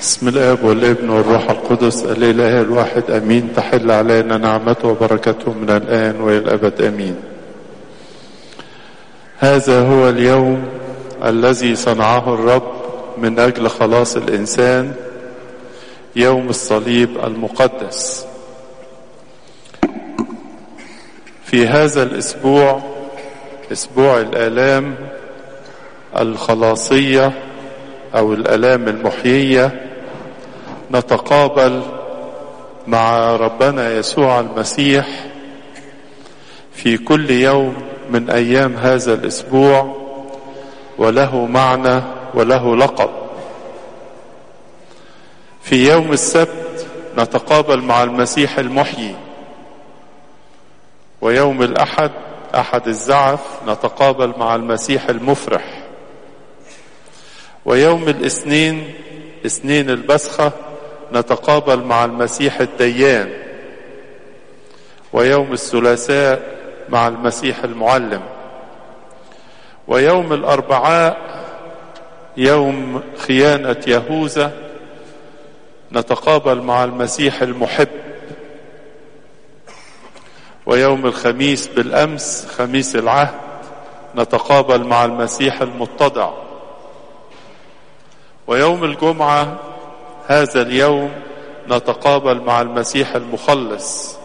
بسم الاب والابن والروح القدس الاله الواحد امين تحل علينا نعمته وبركته من الان والى الابد امين هذا هو اليوم الذي صنعه الرب من اجل خلاص الانسان يوم الصليب المقدس في هذا الاسبوع اسبوع الالام الخلاصيه او الالام المحييه نتقابل مع ربنا يسوع المسيح في كل يوم من ايام هذا الاسبوع وله معنى وله لقب في يوم السبت نتقابل مع المسيح المحيي ويوم الاحد احد الزعف نتقابل مع المسيح المفرح ويوم الاثنين اثنين البسخه نتقابل مع المسيح الديان ويوم الثلاثاء مع المسيح المعلم ويوم الاربعاء يوم خيانه يهوذا نتقابل مع المسيح المحب ويوم الخميس بالامس خميس العهد نتقابل مع المسيح المتضع ويوم الجمعه هذا اليوم نتقابل مع المسيح المخلص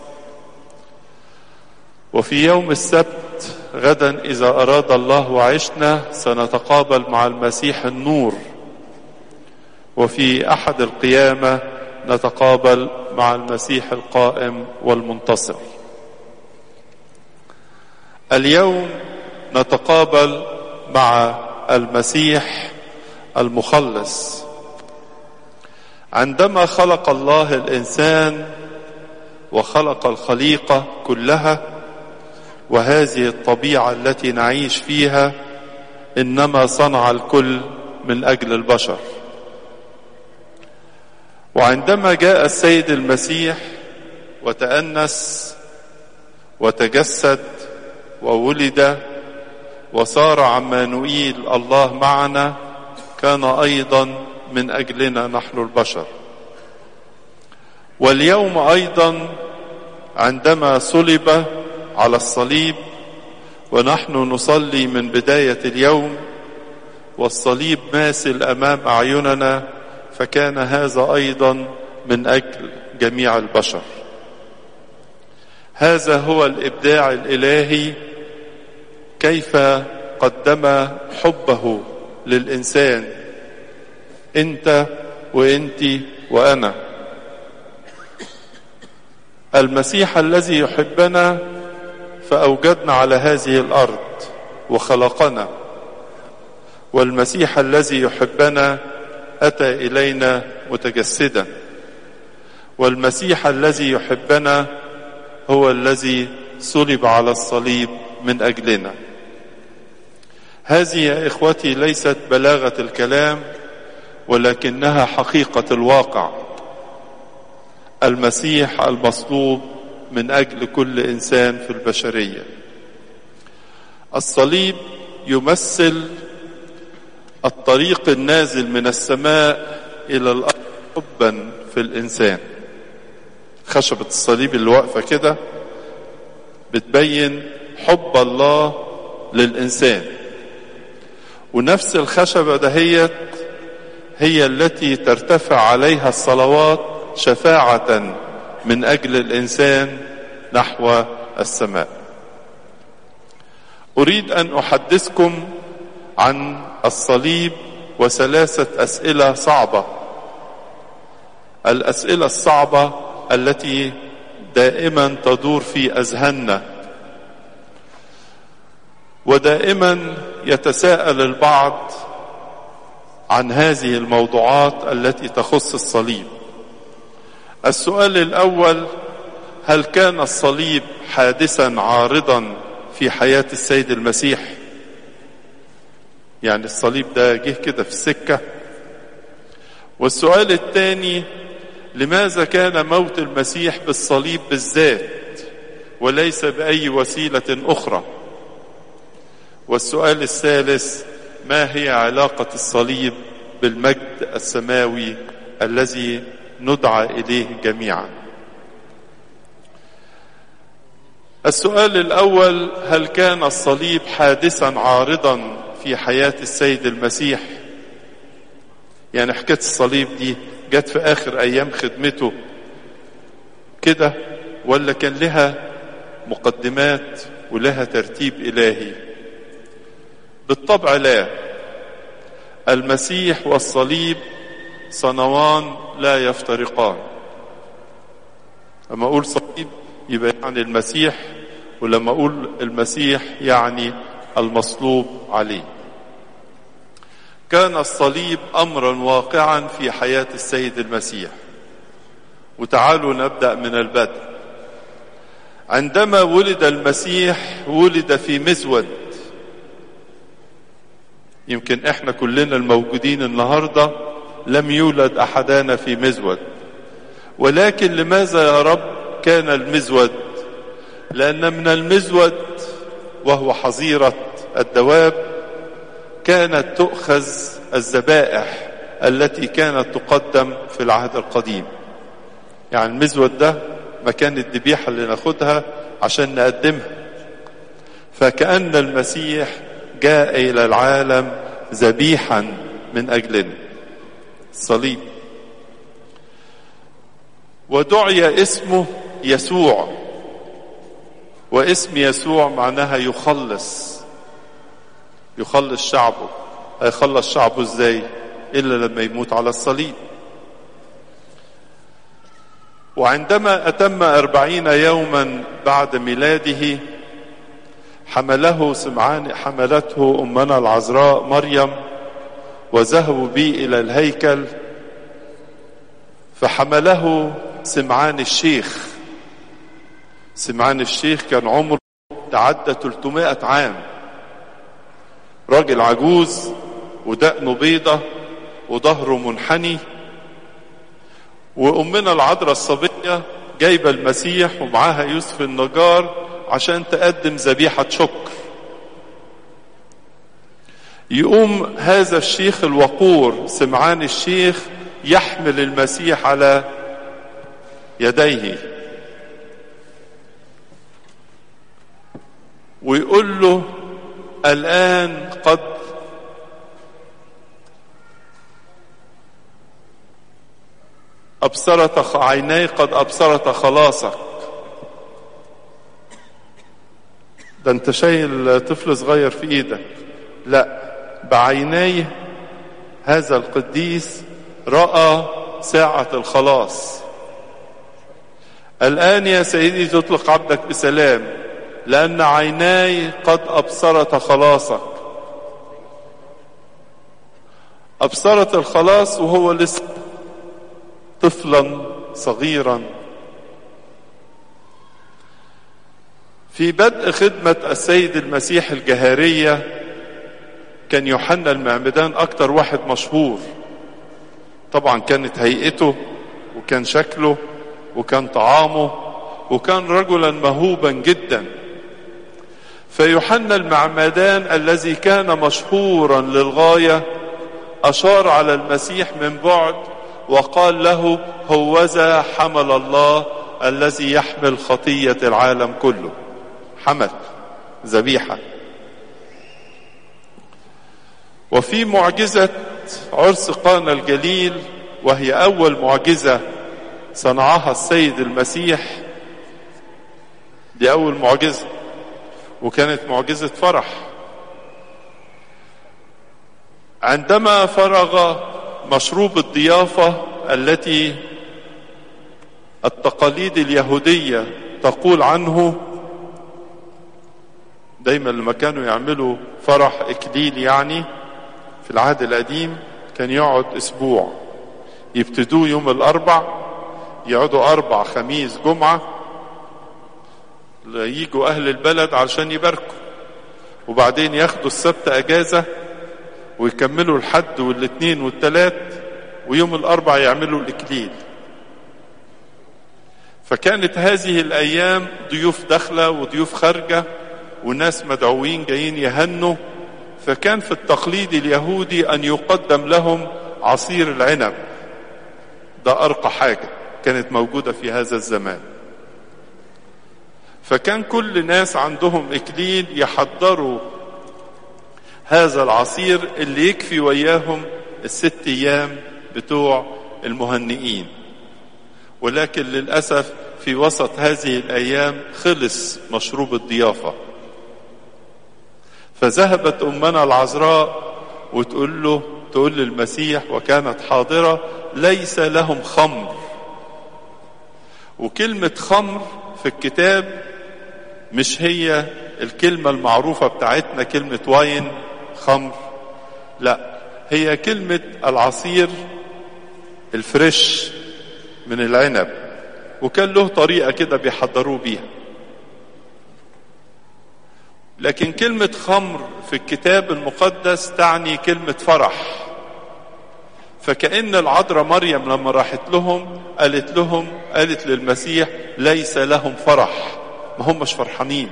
وفي يوم السبت غدا اذا اراد الله وعشنا سنتقابل مع المسيح النور وفي احد القيامه نتقابل مع المسيح القائم والمنتصر اليوم نتقابل مع المسيح المخلص عندما خلق الله الانسان وخلق الخليقه كلها وهذه الطبيعه التي نعيش فيها انما صنع الكل من اجل البشر وعندما جاء السيد المسيح وتانس وتجسد وولد وصار عمانوئيل الله معنا كان ايضا من اجلنا نحن البشر واليوم ايضا عندما صلب على الصليب ونحن نصلي من بدايه اليوم والصليب ماثل امام اعيننا فكان هذا ايضا من اجل جميع البشر هذا هو الابداع الالهي كيف قدم حبه للانسان انت وانت وانا المسيح الذي يحبنا فاوجدنا على هذه الارض وخلقنا والمسيح الذي يحبنا اتى الينا متجسدا والمسيح الذي يحبنا هو الذي صلب على الصليب من اجلنا هذه يا اخوتي ليست بلاغه الكلام ولكنها حقيقه الواقع المسيح المصلوب من اجل كل انسان في البشريه الصليب يمثل الطريق النازل من السماء الى الارض حبا في الانسان خشبه الصليب اللي واقفه كده بتبين حب الله للانسان ونفس الخشبه دهيت هي التي ترتفع عليها الصلوات شفاعه من اجل الانسان نحو السماء اريد ان احدثكم عن الصليب وثلاثه اسئله صعبه الاسئله الصعبه التي دائما تدور في اذهاننا ودائما يتساءل البعض عن هذه الموضوعات التي تخص الصليب السؤال الاول هل كان الصليب حادثا عارضا في حياه السيد المسيح يعني الصليب ده جه كده في السكه والسؤال الثاني لماذا كان موت المسيح بالصليب بالذات وليس باي وسيله اخرى والسؤال الثالث ما هي علاقه الصليب بالمجد السماوي الذي ندعى إليه جميعا السؤال الأول هل كان الصليب حادثا عارضا في حياة السيد المسيح يعني حكاية الصليب دي جت في آخر أيام خدمته كده ولا كان لها مقدمات ولها ترتيب إلهي بالطبع لا المسيح والصليب صنوان لا يفترقان لما أقول صليب يبقى يعني المسيح ولما أقول المسيح يعني المصلوب عليه كان الصليب أمرا واقعا في حياة السيد المسيح وتعالوا نبدأ من البدء عندما ولد المسيح ولد في مزود يمكن احنا كلنا الموجودين النهارده لم يولد احدنا في مزود ولكن لماذا يا رب كان المزود لان من المزود وهو حظيره الدواب كانت تؤخذ الذبائح التي كانت تقدم في العهد القديم يعني المزود ده مكان الذبيحه اللي ناخدها عشان نقدمها فكأن المسيح جاء إلى العالم ذبيحا من أجلنا الصليب ودعي اسمه يسوع واسم يسوع معناها يخلص يخلص شعبه هيخلص شعبه ازاي الا لما يموت على الصليب وعندما اتم اربعين يوما بعد ميلاده حمله سمعان حملته امنا العذراء مريم وذهبوا به الى الهيكل فحمله سمعان الشيخ سمعان الشيخ كان عمره تعدى 300 عام راجل عجوز ودقنه بيضة وظهره منحني وأمنا العذراء الصبية جايبة المسيح ومعاها يوسف النجار عشان تقدم ذبيحة شكر يقوم هذا الشيخ الوقور سمعان الشيخ يحمل المسيح على يديه ويقول له الآن قد أبصرت عيني قد أبصرت خلاصك ده أنت شايل طفل صغير في إيدك لا بعينيه هذا القديس رأى ساعة الخلاص الآن يا سيدي تطلق عبدك بسلام لأن عيناي قد أبصرت خلاصك أبصرت الخلاص وهو لسه طفلا صغيرا في بدء خدمة السيد المسيح الجهارية كان يوحنا المعمدان أكتر واحد مشهور طبعا كانت هيئته وكان شكله وكان طعامه وكان رجلا مهوبا جدا فيوحنا المعمدان الذي كان مشهورا للغاية أشار على المسيح من بعد وقال له هوذا حمل الله الذي يحمل خطية العالم كله حمل ذبيحة وفي معجزة عرس قانا الجليل وهي أول معجزة صنعها السيد المسيح دي أول معجزة وكانت معجزة فرح عندما فرغ مشروب الضيافة التي التقاليد اليهودية تقول عنه دايما لما كانوا يعملوا فرح إكليل يعني في العهد القديم كان يقعد أسبوع يبتدوا يوم الأربع يقعدوا أربع خميس جمعة يجوا أهل البلد علشان يباركوا وبعدين ياخدوا السبت أجازة ويكملوا الحد والاثنين والثلاث ويوم الأربع يعملوا الإكليل فكانت هذه الأيام ضيوف داخلة وضيوف خارجة وناس مدعوين جايين يهنوا فكان في التقليد اليهودي أن يقدم لهم عصير العنب ده أرقى حاجة كانت موجودة في هذا الزمان فكان كل ناس عندهم إكليل يحضروا هذا العصير اللي يكفي وياهم الست أيام بتوع المهنئين ولكن للأسف في وسط هذه الأيام خلص مشروب الضيافة فذهبت أمنا العذراء وتقول له تقول للمسيح وكانت حاضرة ليس لهم خمر وكلمة خمر في الكتاب مش هي الكلمة المعروفة بتاعتنا كلمة واين خمر لا هي كلمة العصير الفريش من العنب وكان له طريقة كده بيحضروه بيها لكن كلمة خمر في الكتاب المقدس تعني كلمة فرح فكأن العذراء مريم لما راحت لهم قالت لهم قالت للمسيح ليس لهم فرح ما هم مش فرحانين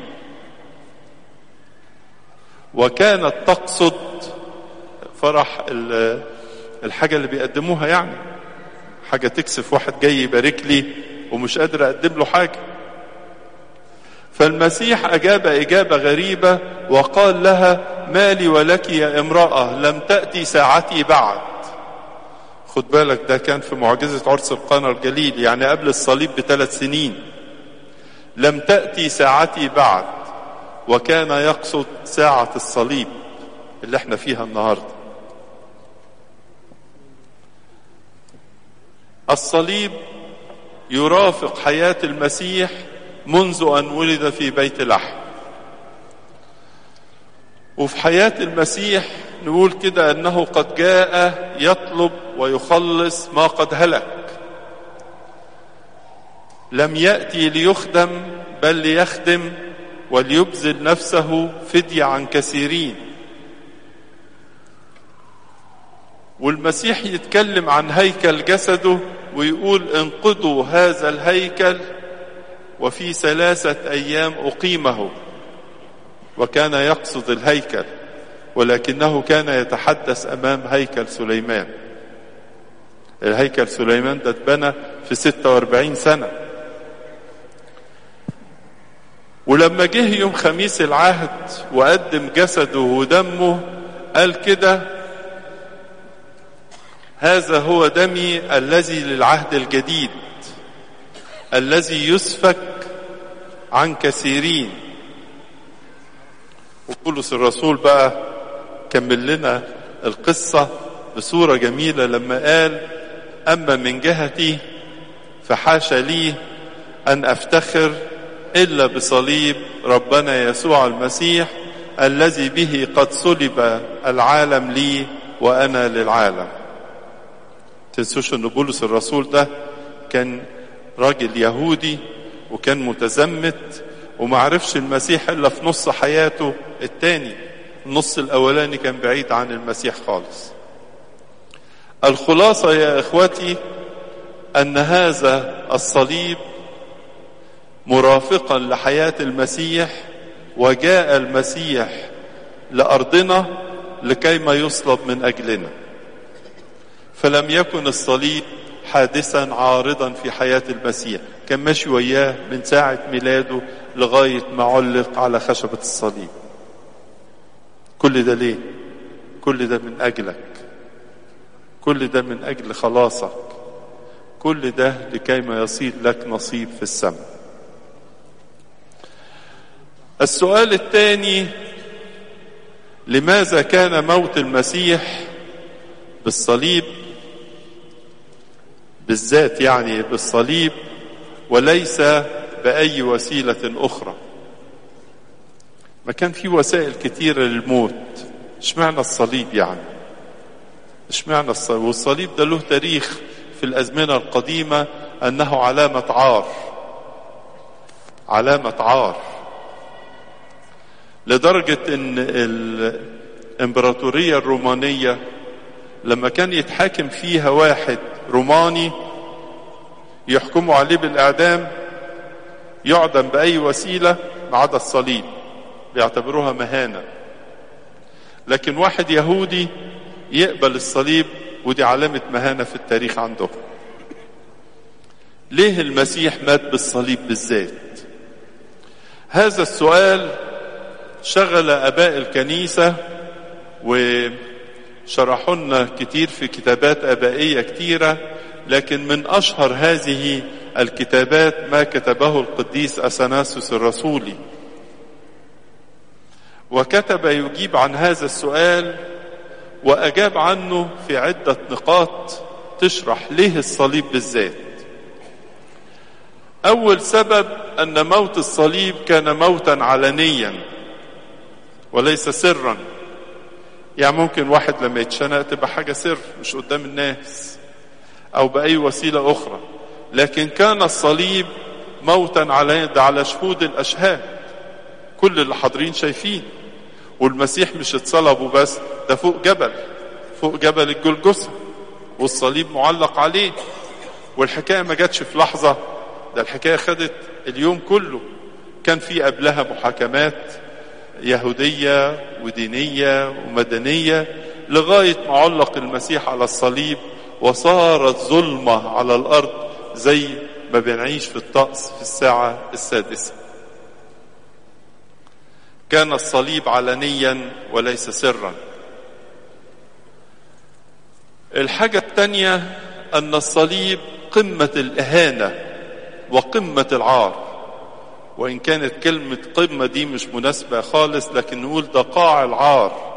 وكانت تقصد فرح الحاجة اللي بيقدموها يعني حاجة تكسف واحد جاي يبارك لي ومش قادر أقدم له حاجة فالمسيح أجاب إجابة غريبة وقال لها مالي ولك يا امرأة لم تأتي ساعتي بعد خد بالك ده كان في معجزة عرس القنا الجليل يعني قبل الصليب بثلاث سنين لم تأتي ساعتي بعد وكان يقصد ساعة الصليب اللي احنا فيها النهاردة الصليب يرافق حياة المسيح منذ أن ولد في بيت لحم وفي حياة المسيح نقول كده أنه قد جاء يطلب ويخلص ما قد هلك لم يأتي ليخدم بل ليخدم وليبذل نفسه فدية عن كثيرين والمسيح يتكلم عن هيكل جسده ويقول انقضوا هذا الهيكل وفي ثلاثة أيام أقيمه وكان يقصد الهيكل ولكنه كان يتحدث أمام هيكل سليمان الهيكل سليمان ده اتبنى في 46 سنة ولما جه يوم خميس العهد وقدم جسده ودمه قال كده هذا هو دمي الذي للعهد الجديد الذي يسفك عن كثيرين وبولس الرسول بقى كمل لنا القصة بصورة جميلة لما قال أما من جهتي فحاشا لي أن أفتخر إلا بصليب ربنا يسوع المسيح الذي به قد صلب العالم لي وأنا للعالم تنسوش أن بولس الرسول ده كان راجل يهودي وكان متزمت وما عرفش المسيح إلا في نص حياته التاني النص الأولاني كان بعيد عن المسيح خالص الخلاصة يا إخوتي أن هذا الصليب مرافقا لحياة المسيح وجاء المسيح لأرضنا لكي ما يصلب من أجلنا فلم يكن الصليب حادثا عارضا في حياة المسيح كان ماشي وياه من ساعة ميلاده لغاية ما علق على خشبة الصليب كل ده ليه كل ده من أجلك كل ده من أجل خلاصك كل ده لكي ما يصير لك نصيب في السماء السؤال الثاني لماذا كان موت المسيح بالصليب بالذات يعني بالصليب وليس بأي وسيلة أخرى ما كان في وسائل كثيرة للموت اشمعنى الصليب يعني اشمعنى الصليب والصليب ده له تاريخ في الأزمنة القديمة أنه علامة عار علامة عار لدرجة أن الإمبراطورية الرومانية لما كان يتحاكم فيها واحد روماني يحكموا عليه بالإعدام يعدم بأي وسيلة ما عدا الصليب بيعتبروها مهانة لكن واحد يهودي يقبل الصليب ودي علامة مهانة في التاريخ عندهم ليه المسيح مات بالصليب بالذات هذا السؤال شغل اباء الكنيسه وشرحوا لنا كتير في كتابات ابائيه كتيره لكن من اشهر هذه الكتابات ما كتبه القديس اثناسوس الرسولي وكتب يجيب عن هذا السؤال واجاب عنه في عده نقاط تشرح ليه الصليب بالذات اول سبب ان موت الصليب كان موتا علنيا وليس سرا يعني ممكن واحد لما يتشنق تبقى حاجه سر مش قدام الناس او باي وسيله اخرى لكن كان الصليب موتا على على شهود الاشهاد كل اللي حاضرين شايفين والمسيح مش اتصلبوا بس ده فوق جبل فوق جبل الجلجثة والصليب معلق عليه والحكاية ما جاتش في لحظة ده الحكاية خدت اليوم كله كان في قبلها محاكمات يهودية ودينية ومدنية لغاية ما علق المسيح على الصليب وصارت ظلمة على الأرض زي ما بنعيش في الطقس في الساعة السادسة كان الصليب علنيا وليس سرا الحاجة الثانية أن الصليب قمة الإهانة وقمة العار وإن كانت كلمة قمة دي مش مناسبة خالص لكن نقول ده قاع العار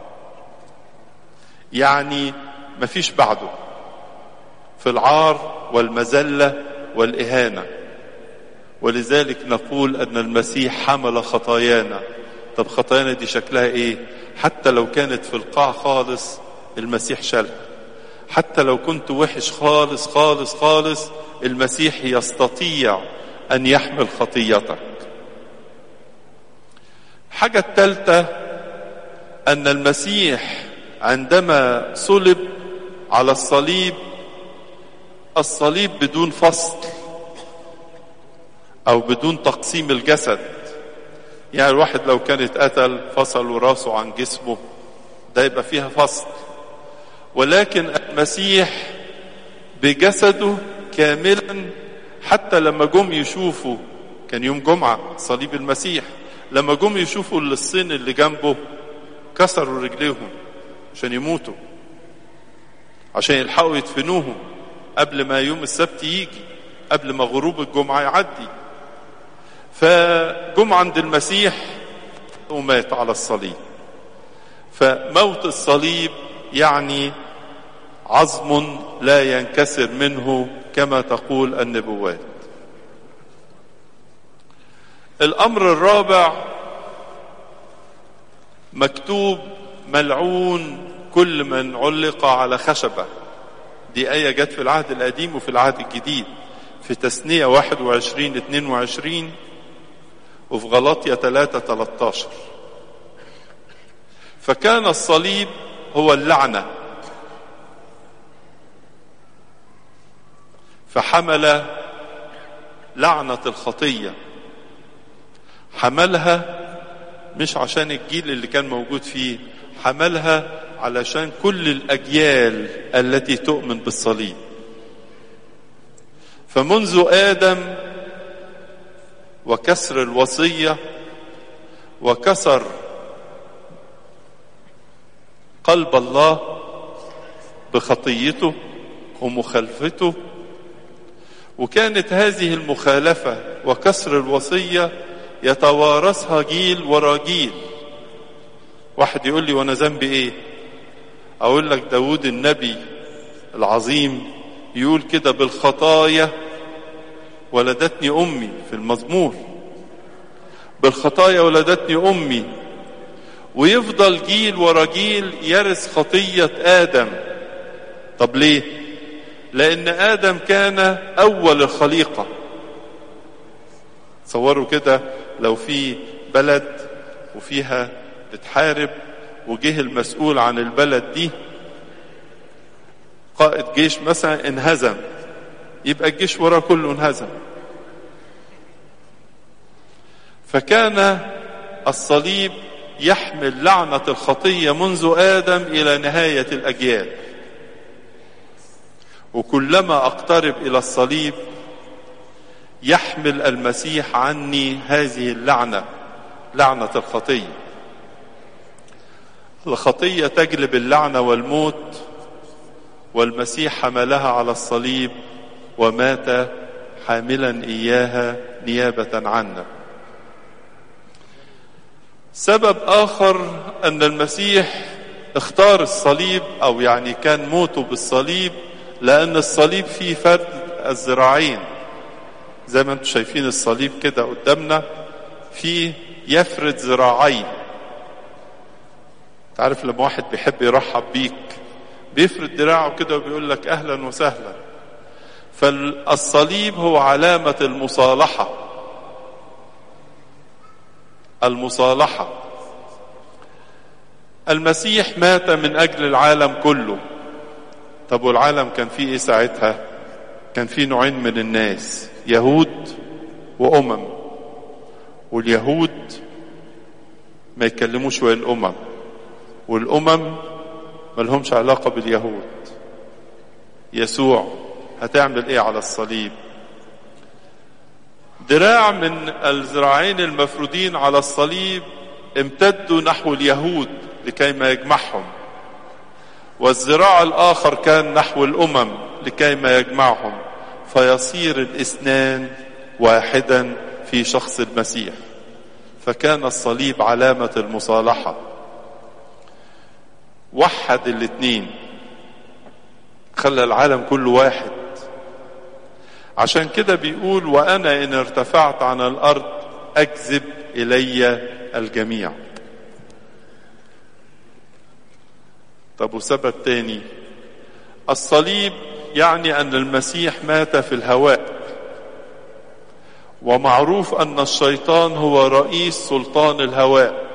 يعني مفيش بعده في العار والمذلة والإهانة ولذلك نقول أن المسيح حمل خطايانا طب خطايانا دي شكلها إيه حتى لو كانت في القاع خالص المسيح شالها حتى لو كنت وحش خالص خالص خالص المسيح يستطيع أن يحمل خطيتك حاجة الثالثة أن المسيح عندما صلب على الصليب الصليب بدون فصل أو بدون تقسيم الجسد يعني الواحد لو كان اتقتل فصلوا راسه عن جسمه ده يبقى فيها فصل ولكن المسيح بجسده كاملا حتى لما جم يشوفوا كان يوم جمعة صليب المسيح لما جم يشوفوا الصين اللي جنبه كسروا رجليهم عشان يموتوا عشان يلحقوا يدفنوهم قبل ما يوم السبت يجي قبل ما غروب الجمعة يعدي فجم عند المسيح ومات على الصليب فموت الصليب يعني عظم لا ينكسر منه كما تقول النبوات الامر الرابع مكتوب ملعون كل من علق على خشبه دي آية جت في العهد القديم وفي العهد الجديد في تثنية 21 22 وفي غلطية 3 13 فكان الصليب هو اللعنة فحمل لعنة الخطية حملها مش عشان الجيل اللي كان موجود فيه حملها علشان كل الأجيال التي تؤمن بالصليب فمنذ آدم وكسر الوصية وكسر قلب الله بخطيته ومخالفته وكانت هذه المخالفة وكسر الوصية يتوارثها جيل ورا جيل واحد يقول لي وانا ذنبي ايه اقول لك داود النبي العظيم يقول كده بالخطايا ولدتني امي في المزمور بالخطايا ولدتني امي ويفضل جيل ورا جيل يرث خطيه ادم طب ليه لان ادم كان اول الخليقه تصوروا كده لو في بلد وفيها بتحارب وجه المسؤول عن البلد دي قائد جيش مثلا انهزم يبقى الجيش وراه كله انهزم فكان الصليب يحمل لعنة الخطية منذ آدم إلى نهاية الأجيال وكلما أقترب إلى الصليب يحمل المسيح عني هذه اللعنة لعنة الخطية الخطية تجلب اللعنة والموت والمسيح حملها على الصليب ومات حاملا إياها نيابة عنا سبب آخر أن المسيح اختار الصليب أو يعني كان موته بالصليب لأن الصليب فيه فرد الذراعين زي ما انتم شايفين الصليب كده قدامنا فيه يفرد ذراعين تعرف لما واحد بيحب يرحب بيك بيفرد دراعه كده وبيقول لك اهلا وسهلا فالصليب هو علامة المصالحة المصالحة المسيح مات من أجل العالم كله طب والعالم كان فيه إيه ساعتها كان فيه نوعين من الناس يهود وأمم واليهود ما يتكلموش ويا الأمم والأمم ما لهمش علاقة باليهود يسوع هتعمل ايه على الصليب دراع من الذراعين المفرودين على الصليب امتدوا نحو اليهود لكي ما يجمعهم والذراع الآخر كان نحو الأمم لكي ما يجمعهم فيصير الاثنان واحدا في شخص المسيح فكان الصليب علامة المصالحة وحد الاثنين خلى العالم كله واحد عشان كده بيقول وانا ان ارتفعت عن الارض اجذب الي الجميع طب وسبب تاني الصليب يعني ان المسيح مات في الهواء ومعروف ان الشيطان هو رئيس سلطان الهواء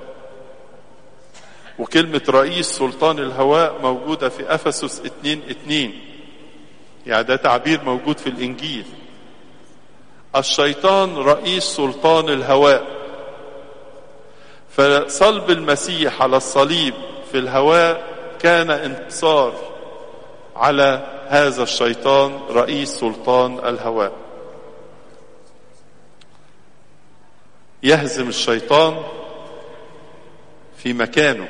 وكلمة رئيس سلطان الهواء موجودة في أفسس اتنين اتنين يعني ده تعبير موجود في الإنجيل الشيطان رئيس سلطان الهواء فصلب المسيح على الصليب في الهواء كان انتصار على هذا الشيطان رئيس سلطان الهواء يهزم الشيطان في مكانه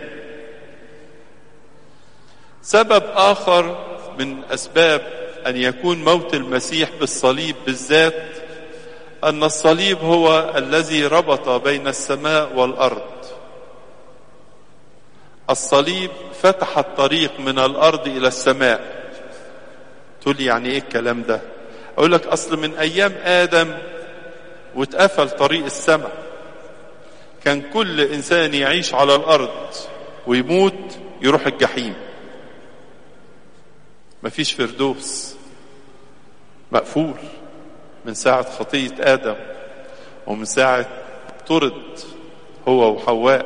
سبب آخر من أسباب أن يكون موت المسيح بالصليب بالذات أن الصليب هو الذي ربط بين السماء والأرض الصليب فتح الطريق من الأرض إلى السماء تقول يعني إيه الكلام ده أقول لك أصل من أيام آدم واتقفل طريق السماء كان كل إنسان يعيش على الأرض ويموت يروح الجحيم مفيش فردوس مقفول من ساعة خطية آدم ومن ساعة طرد هو وحواء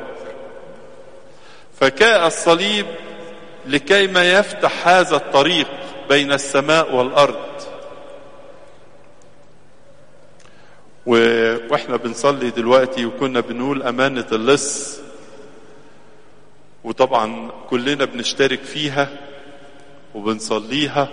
فكاء الصليب لكي ما يفتح هذا الطريق بين السماء والأرض و... واحنا بنصلي دلوقتي وكنا بنقول أمانة اللص وطبعا كلنا بنشترك فيها وبنصليها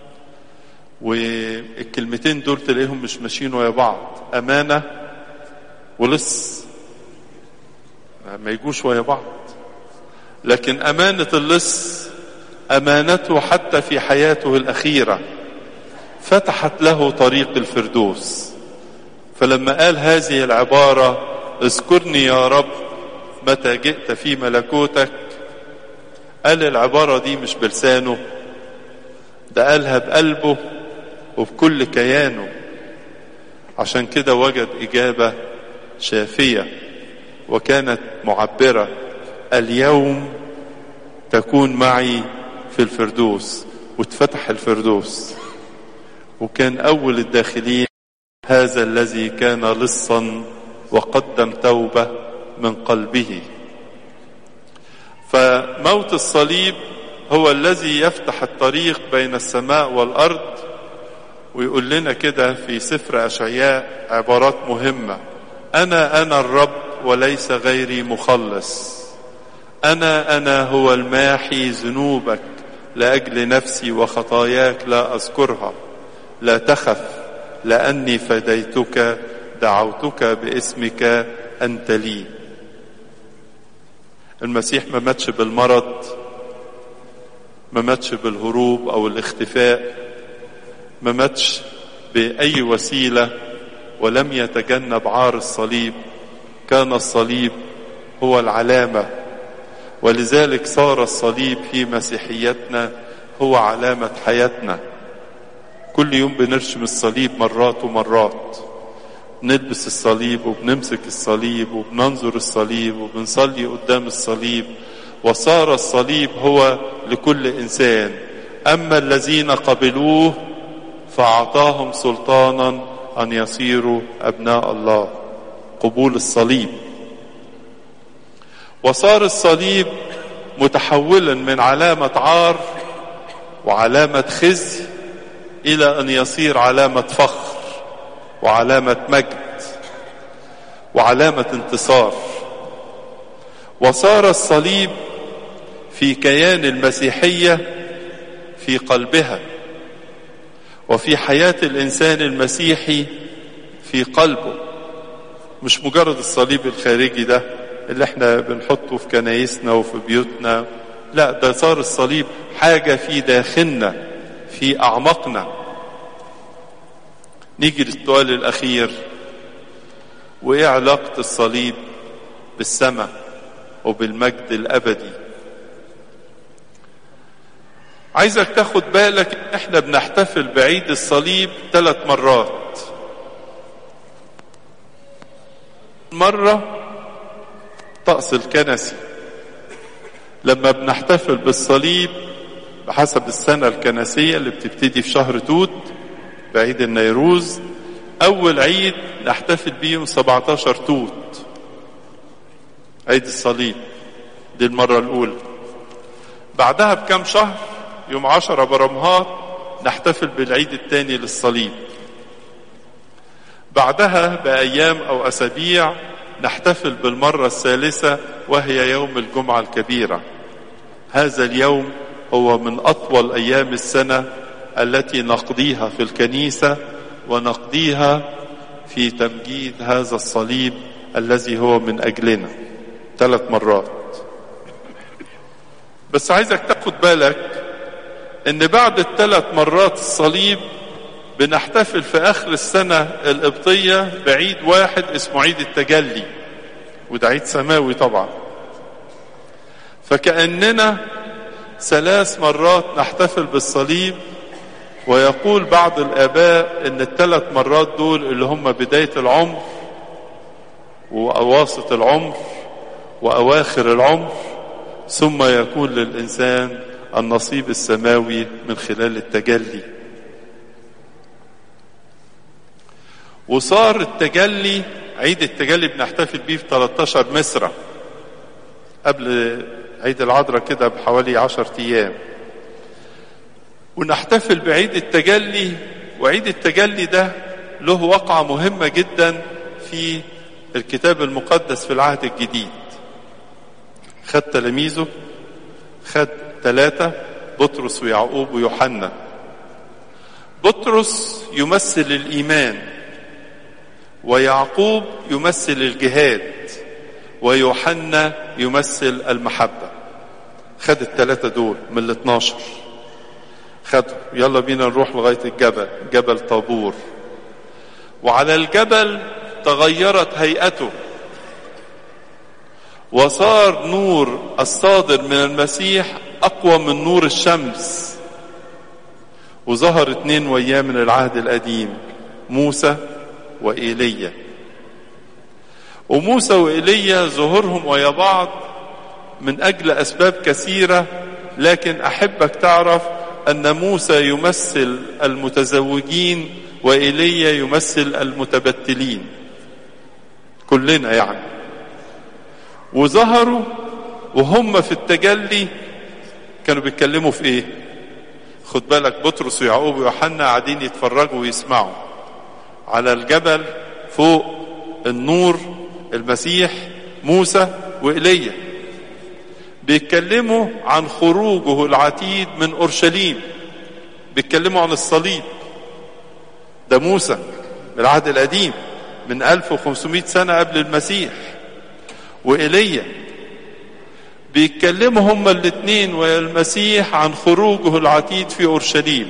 والكلمتين دول تلاقيهم مش ماشيين ويا بعض أمانة ولص ما يجوش ويا بعض لكن أمانة اللص أمانته حتى في حياته الأخيرة فتحت له طريق الفردوس فلما قال هذه العبارة اذكرني يا رب متى جئت في ملكوتك قال العبارة دي مش بلسانه ده قالها بقلبه وبكل كيانه عشان كده وجد إجابة شافية وكانت معبرة اليوم تكون معي في الفردوس واتفتح الفردوس وكان أول الداخلين هذا الذي كان لصا وقدم توبة من قلبه فموت الصليب هو الذي يفتح الطريق بين السماء والأرض ويقول لنا كده في سفر أشعياء عبارات مهمة أنا أنا الرب وليس غيري مخلص أنا أنا هو الماحي ذنوبك لأجل نفسي وخطاياك لا أذكرها لا تخف لأني فديتك دعوتك باسمك أنت لي المسيح ما ماتش بالمرض ما ماتش بالهروب أو الاختفاء ما ماتش بأي وسيلة ولم يتجنب عار الصليب كان الصليب هو العلامة ولذلك صار الصليب في مسيحيتنا هو علامة حياتنا كل يوم بنرشم الصليب مرات ومرات نلبس الصليب وبنمسك الصليب وبننظر الصليب وبنصلي قدام الصليب وصار الصليب هو لكل انسان اما الذين قبلوه فاعطاهم سلطانا ان يصيروا ابناء الله قبول الصليب وصار الصليب متحولا من علامه عار وعلامه خزي الى ان يصير علامه فخر وعلامه مجد وعلامه انتصار وصار الصليب في كيان المسيحيه في قلبها وفي حياه الانسان المسيحي في قلبه مش مجرد الصليب الخارجي ده اللي احنا بنحطه في كنايسنا وفي بيوتنا لا ده صار الصليب حاجه في داخلنا في اعماقنا نيجي للسؤال الاخير وايه علاقه الصليب بالسماء وبالمجد الابدي عايزك تاخد بالك احنا بنحتفل بعيد الصليب ثلاث مرات مرة طقس الكنسي لما بنحتفل بالصليب بحسب السنة الكنسية اللي بتبتدي في شهر توت بعيد النيروز أول عيد نحتفل بيه يوم 17 توت عيد الصليب دي المرة الأولى بعدها بكم شهر يوم عشرة برمهات نحتفل بالعيد الثاني للصليب بعدها بأيام أو أسابيع نحتفل بالمرة الثالثة وهي يوم الجمعة الكبيرة هذا اليوم هو من أطول أيام السنة التي نقضيها في الكنيسة ونقضيها في تمجيد هذا الصليب الذي هو من أجلنا ثلاث مرات بس عايزك تاخد بالك ان بعد الثلاث مرات الصليب بنحتفل في اخر السنة القبطية بعيد واحد اسمه عيد التجلي وده عيد سماوي طبعا فكأننا ثلاث مرات نحتفل بالصليب ويقول بعض الآباء إن الثلاث مرات دول اللي هم بداية العمر وأواسط العمر وأواخر العمر ثم يكون للإنسان النصيب السماوي من خلال التجلي وصار التجلي عيد التجلي بنحتفل بيه في 13 مصرة قبل عيد العذراء كده بحوالي 10 أيام ونحتفل بعيد التجلي وعيد التجلي ده له وقعة مهمة جدا في الكتاب المقدس في العهد الجديد خد تلاميذه خد ثلاثة بطرس ويعقوب ويوحنا بطرس يمثل الإيمان ويعقوب يمثل الجهاد ويوحنا يمثل المحبة خد الثلاثة دول من ال 12 خدوا يلا بينا نروح لغاية الجبل جبل طابور وعلى الجبل تغيرت هيئته وصار نور الصادر من المسيح أقوى من نور الشمس وظهر اتنين وياه من العهد القديم موسى وإيليا وموسى وإيليا ظهورهم ويا بعض من أجل أسباب كثيرة لكن أحبك تعرف أن موسى يمثل المتزوجين وإيليا يمثل المتبتلين كلنا يعني وظهروا وهم في التجلي كانوا بيتكلموا في ايه خد بالك بطرس ويعقوب ويوحنا قاعدين يتفرجوا ويسمعوا على الجبل فوق النور المسيح موسى وإيليا بيتكلموا عن خروجه العتيد من أورشليم بيتكلموا عن الصليب ده موسى من العهد القديم من 1500 سنة قبل المسيح وإيليا بيتكلموا هما الاثنين والمسيح عن خروجه العتيد في أورشليم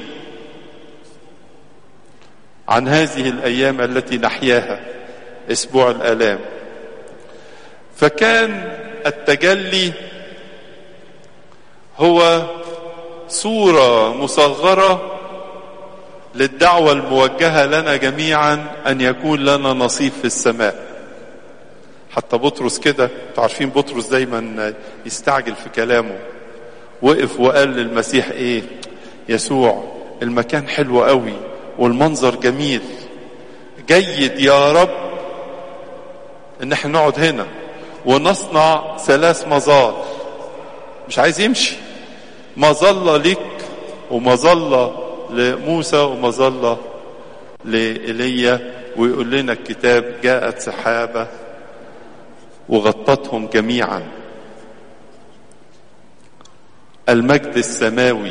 عن هذه الأيام التي نحياها أسبوع الآلام فكان التجلي هو صورة مصغرة للدعوة الموجهة لنا جميعا أن يكون لنا نصيب في السماء حتى بطرس كده انتوا عارفين بطرس دايما يستعجل في كلامه وقف وقال للمسيح ايه يسوع المكان حلو قوي والمنظر جميل جيد يا رب ان احنا نقعد هنا ونصنع ثلاث مظال مش عايز يمشي مظلة لك ومظلة لموسى ومظلة لإيليا ويقول لنا الكتاب جاءت سحابة وغطتهم جميعا المجد السماوي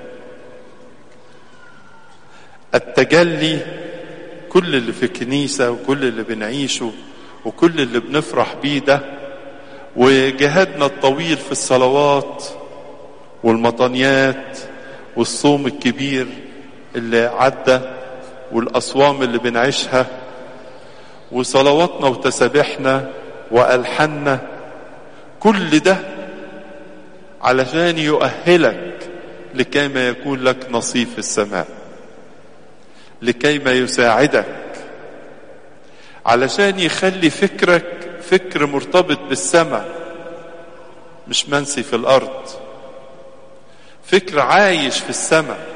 التجلي كل اللي في الكنيسة وكل اللي بنعيشه وكل اللي بنفرح بيه ده وجهادنا الطويل في الصلوات والمطانيات والصوم الكبير اللي عدى والأصوام اللي بنعيشها وصلواتنا وتسابيحنا وألحاننا كل ده علشان يؤهلك لكي ما يكون لك نصيب في السماء لكي ما يساعدك علشان يخلي فكرك فكر مرتبط بالسماء مش منسي في الأرض فكر عايش في السماء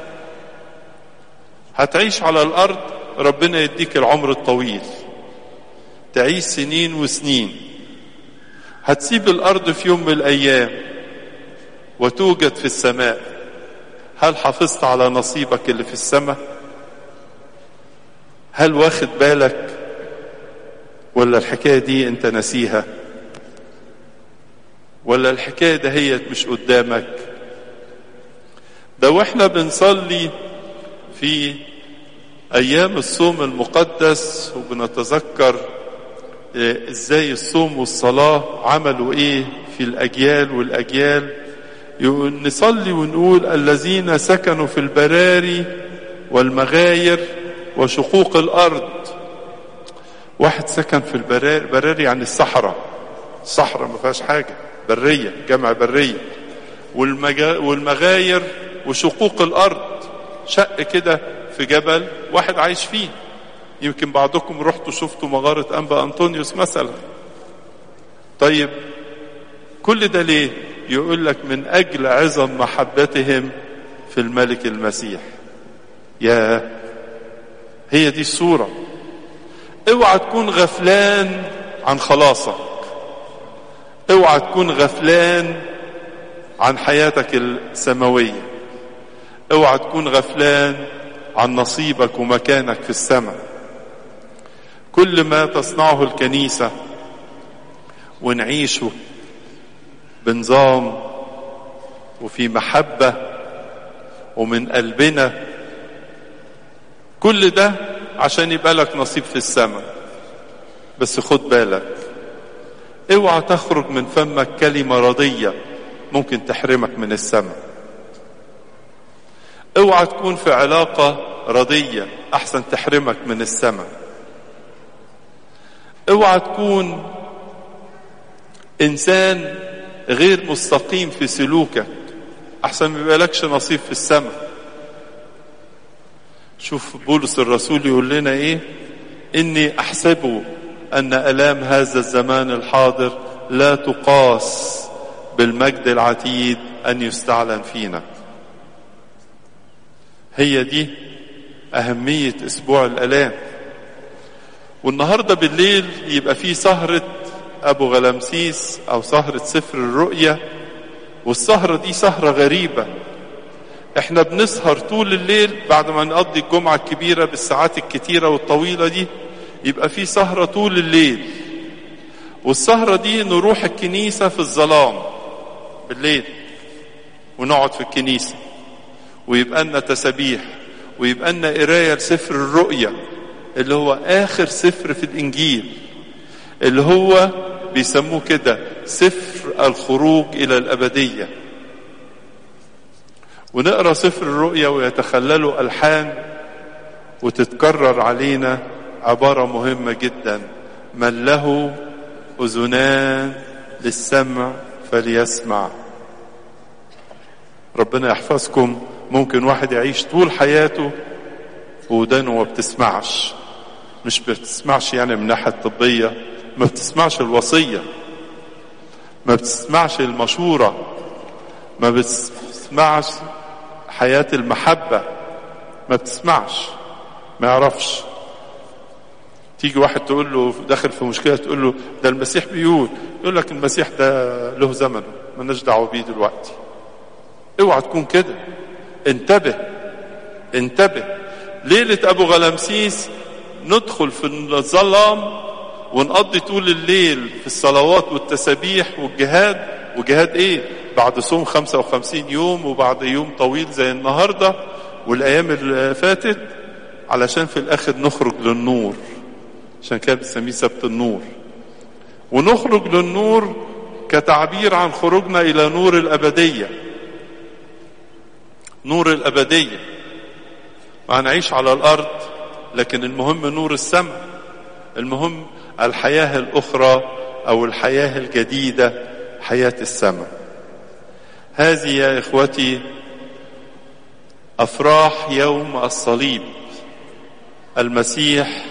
هتعيش على الأرض ربنا يديك العمر الطويل تعيش سنين وسنين هتسيب الأرض في يوم من الأيام وتوجد في السماء هل حافظت على نصيبك اللي في السماء هل واخد بالك ولا الحكاية دي انت نسيها ولا الحكاية ده هي مش قدامك ده واحنا بنصلي في ايام الصوم المقدس وبنتذكر ازاي الصوم والصلاة عملوا ايه في الاجيال والاجيال يقول نصلي ونقول الذين سكنوا في البراري والمغاير وشقوق الارض واحد سكن في البراري براري يعني الصحراء الصحراء ما فيهاش حاجة برية جمع برية والمجا... والمغاير وشقوق الارض شق كده في جبل واحد عايش فيه يمكن بعضكم رحتوا شفتوا مغارة أنبا أنطونيوس مثلا طيب كل ده ليه يقول لك من أجل عظم محبتهم في الملك المسيح يا هي دي الصورة اوعى تكون غفلان عن خلاصك اوعى تكون غفلان عن حياتك السماوية اوعى تكون غفلان عن نصيبك ومكانك في السماء كل ما تصنعه الكنيسة ونعيشه بنظام وفي محبة ومن قلبنا كل ده عشان يبقى لك نصيب في السماء بس خد بالك اوعى تخرج من فمك كلمة رضية ممكن تحرمك من السماء اوعى تكون في علاقة رضية احسن تحرمك من السماء اوعى تكون انسان غير مستقيم في سلوكك احسن ما يبقالكش نصيب في السماء شوف بولس الرسول يقول لنا ايه اني احسب ان الام هذا الزمان الحاضر لا تقاس بالمجد العتيد ان يستعلن فينا هي دي اهميه اسبوع الالام والنهارده بالليل يبقى في سهره ابو غلمسيس او سهره سفر الرؤيا والسهره دي سهره غريبه احنا بنسهر طول الليل بعد ما نقضي الجمعه الكبيره بالساعات الكتيره والطويله دي يبقى في سهره طول الليل والسهره دي نروح الكنيسه في الظلام بالليل ونقعد في الكنيسه ويبقى لنا تسابيح ويبقى لنا قراية لسفر الرؤيا اللي هو آخر سفر في الإنجيل اللي هو بيسموه كده سفر الخروج إلى الأبدية ونقرا سفر الرؤيا ويتخلله ألحان وتتكرر علينا عبارة مهمة جدا من له أذنان للسمع فليسمع ربنا يحفظكم ممكن واحد يعيش طول حياته ودانه ما بتسمعش مش بتسمعش يعني من ناحية طبية ما بتسمعش الوصية ما بتسمعش المشورة ما بتسمعش حياة المحبة ما بتسمعش ما يعرفش تيجي واحد تقول له داخل في مشكلة تقول له ده المسيح بيقول يقول لك المسيح ده له زمنه مالناش دعوة بيه دلوقتي اوعى تكون كده انتبه انتبه ليلة ابو غلمسيس ندخل في الظلام ونقضي طول الليل في الصلوات والتسابيح والجهاد وجهاد ايه بعد صوم 55 يوم وبعد يوم طويل زي النهاردة والايام اللي فاتت علشان في الاخر نخرج للنور عشان كده بنسميه سبت النور ونخرج للنور كتعبير عن خروجنا الى نور الابديه نور الابديه وهنعيش على الارض لكن المهم نور السماء المهم الحياه الاخرى او الحياه الجديده حياه السماء هذه يا اخوتي افراح يوم الصليب المسيح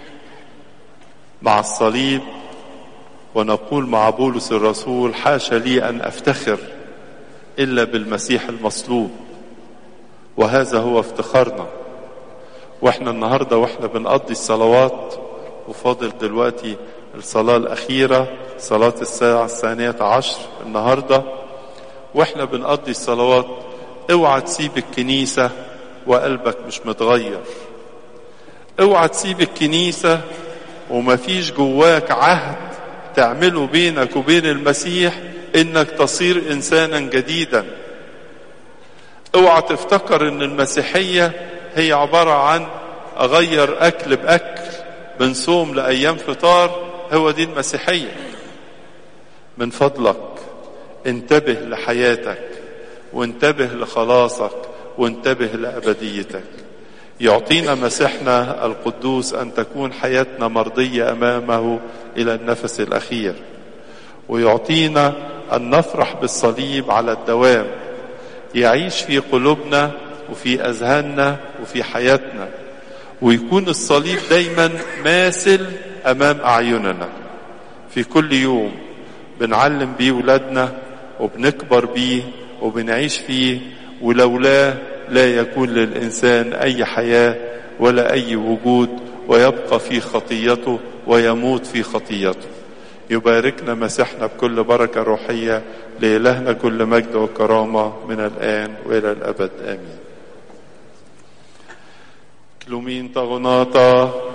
مع الصليب ونقول مع بولس الرسول حاشا لي ان افتخر الا بالمسيح المصلوب وهذا هو افتخارنا واحنا النهارده واحنا بنقضي الصلوات وفاضل دلوقتي الصلاة الأخيرة صلاة الساعة الثانية عشر النهاردة واحنا بنقضي الصلوات اوعى تسيب الكنيسة وقلبك مش متغير اوعى تسيب الكنيسة ومفيش جواك عهد تعمله بينك وبين المسيح انك تصير انسانا جديدا اوعى تفتكر ان المسيحية هي عبارة عن اغير اكل باكل من صوم لايام فطار هو دي المسيحية من فضلك انتبه لحياتك وانتبه لخلاصك وانتبه لابديتك يعطينا مسيحنا القدوس ان تكون حياتنا مرضيه امامه الى النفس الاخير ويعطينا ان نفرح بالصليب على الدوام يعيش في قلوبنا وفي اذهاننا وفي حياتنا ويكون الصليب دايما ماثل امام اعيننا في كل يوم بنعلم بيه ولادنا وبنكبر بيه وبنعيش فيه ولولاه لا يكون للإنسان أي حياة ولا أي وجود ويبقى في خطيته ويموت في خطيته يباركنا مسيحنا بكل بركة روحية لإلهنا كل مجد وكرامة من الآن وإلى الأبد آمين كلومين تغناطا